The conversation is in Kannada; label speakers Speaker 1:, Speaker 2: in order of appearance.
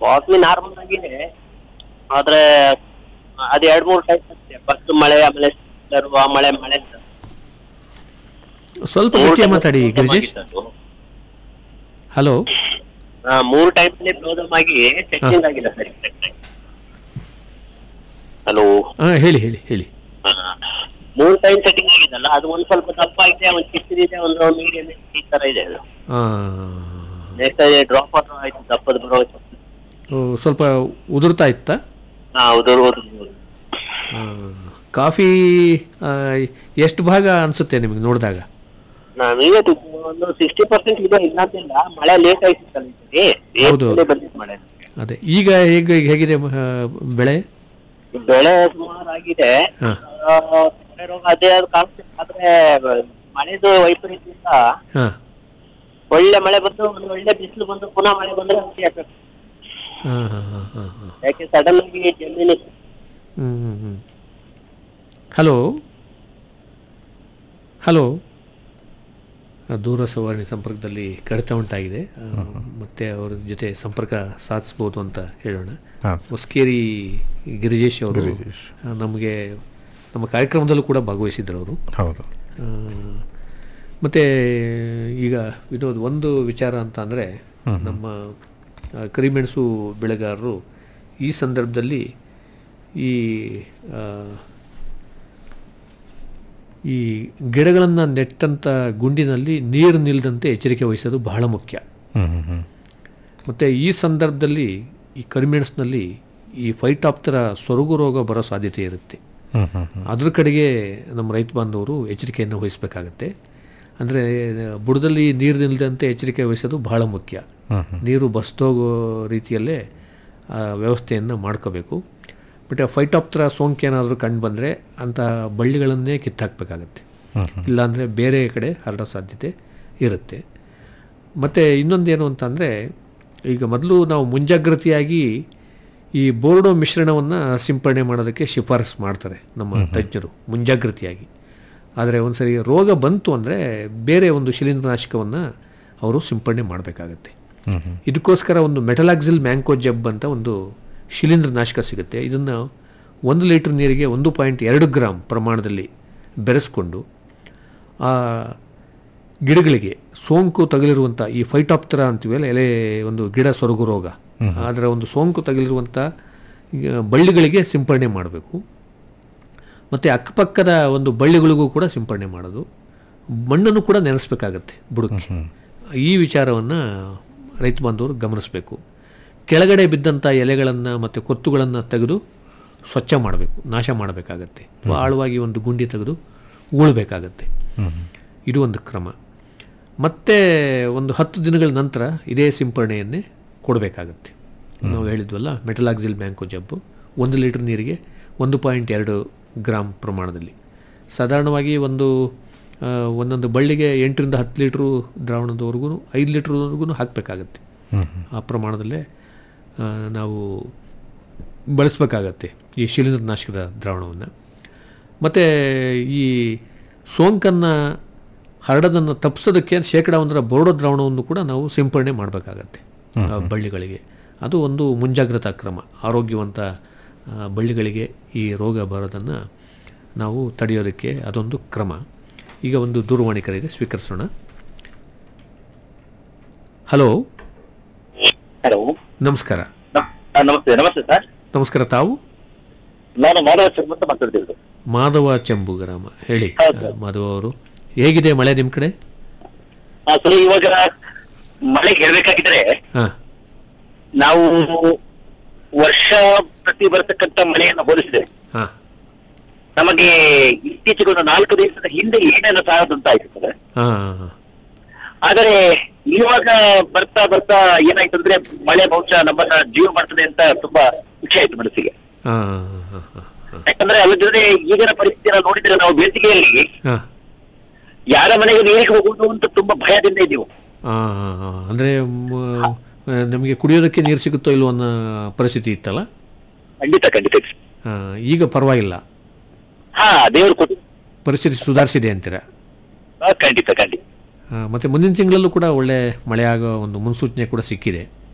Speaker 1: ಕಾಫಿ ನಾರ್ಮಲ್ ಆಗಿದೆ ಆದ್ರೆ ಅದ್ ಎರಡ್ ಮೂರ್ ಟೈಪ್ ಅಷ್ಟೇ ಫಸ್ಟ್ ಮಳೆ ಆಮೇಲೆ ಬರುವ ಮಳೆ ಮಳೆ ಅಂತ.
Speaker 2: ಸ್ವಲ್ಪ
Speaker 1: ಮೂರ್
Speaker 2: ಗಟ್ಟಿಯಾಗಿ
Speaker 1: time
Speaker 2: ಮಾತಾಡಿ
Speaker 1: blow
Speaker 2: ಗಿರಿಜೇಶ್
Speaker 1: ಆಗಿತ್ತು ಅದು.
Speaker 2: ಹಲೋ
Speaker 1: ಆ, ಮೂರ್ ಟೈಮ್ ಅಲ್ಲಿ ಬ್ಲೋದಮ್ ಆಗಿ ಸೆಟ್ಟಿಂಗ್ ಆಗಿಲ್ಲ ಸರಿ ಹಲೋ
Speaker 2: ಹಾ ಹೇಳಿ ಹೇಳಿ ಹೇಳಿ
Speaker 1: ಮೂರ್ ಟೈಮ್ ಸೆಟ್ಟಿಂಗ್ ಆಗಿದಲ್ಲ ಅದು ಒಂದ್ ಸ್ವಲ್ಪ ದಪ್ಪ ಇದೆ ಒಂದ್ ಚಿಕ್ಕದಿದೆ ಒಂದು ಮೀಡಿಯಂ ಈ ತರ ಇದೆ ಅದು
Speaker 2: ಆ,
Speaker 1: ನೆಕ್ಸ್ಟ್ ಡ್ರಾಪ್ ವಾಟರ್ ಆಯ್ತು ದಪ್ಪದ ಬರೋ
Speaker 2: ಓ, ಸ್ವಲ್ಪ ಉದುರ್ತಾ ಇತ್ತಾ
Speaker 1: ಹಾ ಹೌದು ಹೌದು ಹೌದು.
Speaker 2: ಆ, ಕಾಫಿ ಆ, ಎಷ್ಟು ಭಾಗ ಅನ್ಸುತ್ತೆ ನಿಮಗೆ ನೋಡಿದಾಗ
Speaker 1: ನಾವೀಗ ಒಂದು ಸಿಕ್ಸ್ಟಿ ಪರ್ಸೆಂಟ್ ಇದೆ ಇಲ್ಲ ಅಂತಿಲ್ಲ ಮಳೆ ಲೇಟ್ ಆಯ್ತಿತ್ತಲ್ಲ ಈ ಸರಿ.
Speaker 2: ಹೌದು.
Speaker 1: ಏಪ್ರಿಲೇ ಬಂದಿತ್ತು ಮಳೆ
Speaker 2: ಅದೇ ಈಗ ಹೇಗೆ ಹೇಗಿದೆ ಆ, ಬೆಳೆ
Speaker 1: ಬೆಳೆ ಸುಮಾರು ಆಗಿದೆ
Speaker 2: ಹಾ.
Speaker 1: ಆ, ಕೊಳೆ ರೋಗ ಅದೇ ಅದು ಕಾಣಿಸ್ತದೆ ಆದ್ರೆ ಮಳೆದು ವೈಪರೀತ್ಯದಿಂದ
Speaker 2: ಹಾ
Speaker 1: ಒಳ್ಳೆ ಮಳೆ ಬಂದು ಒಂದು ಒಳ್ಳೆ ಬಿಸಿಲು ಬಂದು ಪುನಃ ಮಳೆ ಬಂದ್ರೆ ರುಚಿ ಆಗ್ತದೆ
Speaker 2: ಹಾ ಹಾ ಹಾ ಹಾ ಹಾ
Speaker 1: ಯಾಕೆ ಸಡನ್ ಆಗಿ ಜಮೀನು
Speaker 2: ಹ್ಮ್ ಹ್ಮ್ ಹ್ಮ್ ಹಲೋ ಹಲೋ ಆ, ದೂರ ಸವಾರಿ ಸಂಪರ್ಕದಲ್ಲಿ ಕಡಿತ ಉಂಟಾಗಿದೆ ಆ, ಮತ್ತೆ ಅವ್ರ ಜೊತೆ ಸಂಪರ್ಕ ಸಾಧಿಸ್ಬೋದು ಅಂತ ಹೇಳೋಣ
Speaker 3: ಹಾಂ
Speaker 2: ಹೊಸ್ಕೇರಿ ಗಿರಿಜೇಶ್ ಅವರು
Speaker 3: ಗಿರಿಜೇಶ್.
Speaker 2: ಆ, ನಮಗೆ ನಮ್ಮ ಕಾರ್ಯಕ್ರಮದಲ್ಲೂ ಕೂಡ ಭಾಗವಹಿಸಿದ್ರು ಅವರು
Speaker 3: ಹೌದು
Speaker 2: ಆ, ಮತ್ತೆ ಈಗ ವಿನೋದ್ ಒಂದು ವಿಚಾರ ಅಂತ ಅಂದರೆ ನಮ್ಮ ಆ, ಕರಿಮೆಣಸು ಬೆಳೆಗಾರರು ಈ ಸಂದರ್ಭದಲ್ಲಿ ಈ ಆ, ಈ ಗಿಡಗಳನ್ನು ನೆಟ್ಟಂಥ ಗುಂಡಿನಲ್ಲಿ ನೀರು ನಿಲ್ಲದಂತೆ ಎಚ್ಚರಿಕೆ ವಹಿಸೋದು ಬಹಳ ಮುಖ್ಯ
Speaker 3: ಹ್ಮ್ ಹ್ಮ್ ಹ್ಮ್
Speaker 2: ಮತ್ತು ಈ ಸಂದರ್ಭದಲ್ಲಿ ಈ ಕರಿಮೆಣಸಿನಲ್ಲಿ ಈ ಫೈಟಾಪ್ತರ ಸೊರಗು ರೋಗ ಬರೋ ಸಾಧ್ಯತೆ ಇರುತ್ತೆ
Speaker 3: ಹ್ಮ್ ಹ್ಮ್ ಹ್ಮ್
Speaker 2: ಅದ್ರ ಕಡೆಗೆ ನಮ್ಮ ರೈತ ಬಾಂಧವರು ಎಚ್ಚರಿಕೆಯನ್ನು ವಹಿಸಬೇಕಾಗತ್ತೆ ಅಂದರೆ ಬುಡದಲ್ಲಿ ನೀರು ನಿಲ್ಲದಂತೆ ಎಚ್ಚರಿಕೆ ವಹಿಸೋದು ಬಹಳ ಮುಖ್ಯ
Speaker 3: ಹ್ಮ್ ಹ್ಮ್
Speaker 2: ನೀರು ಬಸ್ತೋಗೋ ರೀತಿಯಲ್ಲೇ ಆ ವ್ಯವಸ್ಥೆಯನ್ನು ಮಾಡ್ಕೋಬೇಕು ಬಟ್ ಫೈಟಾಪ್ತರ ಸೋಂಕು ಏನಾದರೂ ಕಂಡು ಬಂದರೆ ಅಂಥ ಬಳ್ಳಿಗಳನ್ನೇ ಕಿತ್ತಾಕಬೇಕಾಗತ್ತೆ
Speaker 3: ಹ್ಮ್ ಹ್ಮ್
Speaker 2: ಇಲ್ಲಾಂದರೆ ಬೇರೆ ಕಡೆ ಹರಡೋ ಸಾಧ್ಯತೆ ಇರುತ್ತೆ ಮತ್ತು ಇನ್ನೊಂದೇನು ಅಂತಂದರೆ ಈಗ ಮೊದಲು ನಾವು ಮುಂಜಾಗ್ರತೆಯಾಗಿ ಈ ಬೋರ್ಡೋ ಮಿಶ್ರಣವನ್ನು ಸಿಂಪಡಣೆ ಮಾಡೋದಕ್ಕೆ ಶಿಫಾರಸು ಮಾಡ್ತಾರೆ ನಮ್ಮ ತಜ್ಞರು ಮುಂಜಾಗ್ರತೆಯಾಗಿ ಆದರೆ ಒಂದು ಸರಿ ರೋಗ ಬಂತು ಅಂದರೆ ಬೇರೆ ಒಂದು ಶಿಲೀಂಧ್ರನಾಶಕವನ್ನು ಅವರು ಸಿಂಪಡಣೆ ಮಾಡಬೇಕಾಗತ್ತೆ
Speaker 3: ಹ್ಮ್ ಹ್ಮ್
Speaker 2: ಇದಕ್ಕೋಸ್ಕರ ಒಂದು ಮೆಟಲಾಕ್ಸಿಲ್ ಮ್ಯಾಂಕೋ ಜಬ್ ಅಂತ ಒಂದು ಶಿಲೀಂಧ್ರನಾಶಕ ಸಿಗುತ್ತೆ ಇದನ್ನು ಒಂದು ಲೀಟ್ರ್ ನೀರಿಗೆ ಒಂದು ಪಾಯಿಂಟ್ ಎರಡು ಗ್ರಾಮ್ ಪ್ರಮಾಣದಲ್ಲಿ ಬೆರೆಸ್ಕೊಂಡು ಆ ಗಿಡಗಳಿಗೆ ಸೋಂಕು ತಗುಲಿರುವಂಥ ಈ ಫೈಟಾಪ್ತರ ಅಂತೀವಲ್ಲ ಎಲೆ ಒಂದು ಗಿಡ ಸೊರಗು ರೋಗ ಅದರ ಒಂದು ಸೋಂಕು ತಗುಲಿರುವಂಥ ಈಗ ಬಳ್ಳಿಗಳಿಗೆ ಸಿಂಪಡಣೆ ಮಾಡಬೇಕು ಮತ್ತು ಅಕ್ಕಪಕ್ಕದ ಒಂದು ಬಳ್ಳಿಗಳಿಗೂ ಕೂಡ ಸಿಂಪಡಣೆ ಮಾಡೋದು ಮಣ್ಣನ್ನು ಕೂಡ ನೆನೆಸ್ಬೇಕಾಗತ್ತೆ ಬುಡಕ್ಕೆ ಈ ವಿಚಾರವನ್ನು ರೈತ ಬಾಂಧವರು ಗಮನಿಸಬೇಕು ಕೆಳಗಡೆ ಬಿದ್ದಂಥ ಎಲೆಗಳನ್ನು ಮತ್ತು ಕೊತ್ತುಗಳನ್ನು ತೆಗೆದು ಸ್ವಚ್ಛ ಮಾಡಬೇಕು ನಾಶ ಮಾಡಬೇಕಾಗತ್ತೆ ಆಳವಾಗಿ ಒಂದು ಗುಂಡಿ ತೆಗೆದು ಉಳ್ಬೇಕಾಗತ್ತೆ ಇದು ಒಂದು ಕ್ರಮ ಮತ್ತೆ ಒಂದು ಹತ್ತು ದಿನಗಳ ನಂತರ ಇದೇ ಸಿಂಪರಣೆಯನ್ನೇ ಕೊಡಬೇಕಾಗತ್ತೆ ನಾವು ಹೇಳಿದ್ವಲ್ಲ ಮೆಟಲಾಕ್ಸಿಲ್ ಬ್ಯಾಂಕು ಜಬ್ಬು ಒಂದು ಲೀಟ್ರ್ ನೀರಿಗೆ ಒಂದು ಪಾಯಿಂಟ್ ಎರಡು ಗ್ರಾಮ್ ಪ್ರಮಾಣದಲ್ಲಿ ಸಾಧಾರಣವಾಗಿ ಒಂದು ಆ, ಒಂದೊಂದು ಬಳ್ಳಿಗೆ ಎಂಟರಿಂದ ಹತ್ತು ಲೀಟ್ರು ದ್ರಾವಣದವರೆಗೂ ಐದು ಲೀಟ್ರ್ವರೆಗೂ ಹಾಕಬೇಕಾಗತ್ತೆ ಆ ಪ್ರಮಾಣದಲ್ಲೇ ಆ, ನಾವು ಬಳಸಬೇಕಾಗತ್ತೆ ಈ ಶಿಲೀಂಧ್ರನಾಶಕದ ದ್ರಾವಣವನ್ನು ಮತ್ತು ಈ ಸೋಂಕನ್ನು ಹರಡೋದನ್ನು ತಪ್ಪಿಸೋದಕ್ಕೆ ಶೇಕಡ ಒಂದರ ಬೋರ್ಡೋ ದ್ರಾವಣವನ್ನು ಕೂಡ ನಾವು ಸಿಂಪಡಣೆ ಮಾಡಬೇಕಾಗತ್ತೆ ಆ ಬಳ್ಳಿಗಳಿಗೆ ಅದು ಒಂದು ಮುಂಜಾಗ್ರತಾ ಕ್ರಮ ಆರೋಗ್ಯವಂತ ಆ, ಬಳ್ಳಿಗಳಿಗೆ ಈ ರೋಗ ಬರೋದನ್ನು ನಾವು ತಡೆಯೋದಕ್ಕೆ ಅದೊಂದು ಕ್ರಮ ಈಗ ಒಂದು ದೂರವಾಣಿ ಕರೆ ಇದೆ ಸ್ವೀಕರಿಸೋಣ ಹಲೋ
Speaker 1: ಹಲೋ
Speaker 2: ನಮಸ್ಕಾರ
Speaker 1: ನಮಸ್ತೆ ನಮಸ್ತೆ ಸರ್
Speaker 2: ನಮಸ್ಕಾರ ತಾವು
Speaker 1: ನಾನು ಮಾಧವ ಶರ್ಮ ಅಂತ ಮಾತಾಡ್ತಿರೋದು
Speaker 2: ಮಾಧವ ಚೆಂಬು ಗ್ರಾಮ ಹೇಳಿ
Speaker 1: ಹೌದು.
Speaker 2: ಆ, ಮಾಧವ ಅವರು ಹೇಗಿದೆ ಮಳೆ ನಿಮ್ಮ ಕಡೆ
Speaker 1: ಆ, ಸರ್ ಇವಾಗ ಮಳೆ ಹೇಳ್ಬೇಕಾಗಿದ್ರೆ
Speaker 2: ಹಾಂ
Speaker 1: ನಾವು ವರ್ಷ ಪ್ರತಿ ಬರತಕ್ಕಂತ ಮಳೆಯನ್ನು ಹೋಲಿಸಿದ್ರೆ
Speaker 2: ಹಾಂ
Speaker 1: ನಮಗೆ ಇತ್ತೀಚೆಗೆ ಒಂದು ನಾಲ್ಕು ದಿವಸದ ಹಿಂದೆ ಏನೇನು ಸಾಗದಂತ ಆಯ್ತು ಸರ್
Speaker 2: ಹಾಂ
Speaker 1: ಆದರೆ ಇವಾಗ ಬರ್ತಾ ಬರ್ತಾ ಏನಾಯ್ತು ಅಂದ್ರೆ ಮಳೆ ಬಹುಶಃ ನಮ್ಮನ್ನ ಜೀವ ಮಾಡ್ತದೆ ಅಂತ ತುಂಬಾ ಖುಷಿ ಆಯ್ತು ಮನಸ್ಸಿಗೆ
Speaker 2: ಹಾಂ ಹಾಂ
Speaker 1: ಯಾಕಂದ್ರೆ ಅದ್ರ ಜೊತೆ ಈಗಿನ ಪರಿಸ್ಥಿತಿಯನ್ನು ನೋಡಿದ್ರೆ ನಾವು ಬೇಸಿಗೆಯಲ್ಲಿ
Speaker 2: ಹಾಂ
Speaker 1: ಯಾರ ಮನೆಗೆ ನೀರಿಗೆ ಹೋಗುವುದು ಅಂತ ತುಂಬಾ ಭಯದಿಂದ ಇದ್ದೀವಿ
Speaker 2: ಹಾಂ ಅಂದರೆ ನಮಗೆ ಕುಡಿಯೋದಕ್ಕೆ ನೀರು ಸಿಗುತ್ತೋ ಇಲ್ವೋ ಅನ್ನೋ ಪರಿಸ್ಥಿತಿ ಇತ್ತಲ್ಲ
Speaker 1: ಖಂಡಿತ ಖಂಡಿತ
Speaker 2: ಆ, ಈಗ ಪರವಾಗಿಲ್ಲ
Speaker 1: ಹಾ ದೇವರು ಕೊಟ್ಟು
Speaker 2: ಪರಿಸ್ಥಿತಿ ಸುಧಾರಿಸಿದೆ ಅಂತೀರ
Speaker 1: ಹಾ, ಖಂಡಿತ ಖಂಡಿತ
Speaker 2: ಆ, ಮತ್ತೆ ಮುಂದಿನ ತಿಂಗಳಲ್ಲೂ ಕೂಡ ಒಳ್ಳೆ ಮಳೆ ಆಗೋ ಒಂದು ಮುನ್ಸೂಚನೆ ಕೂಡ ಸಿಕ್ಕಿದೆ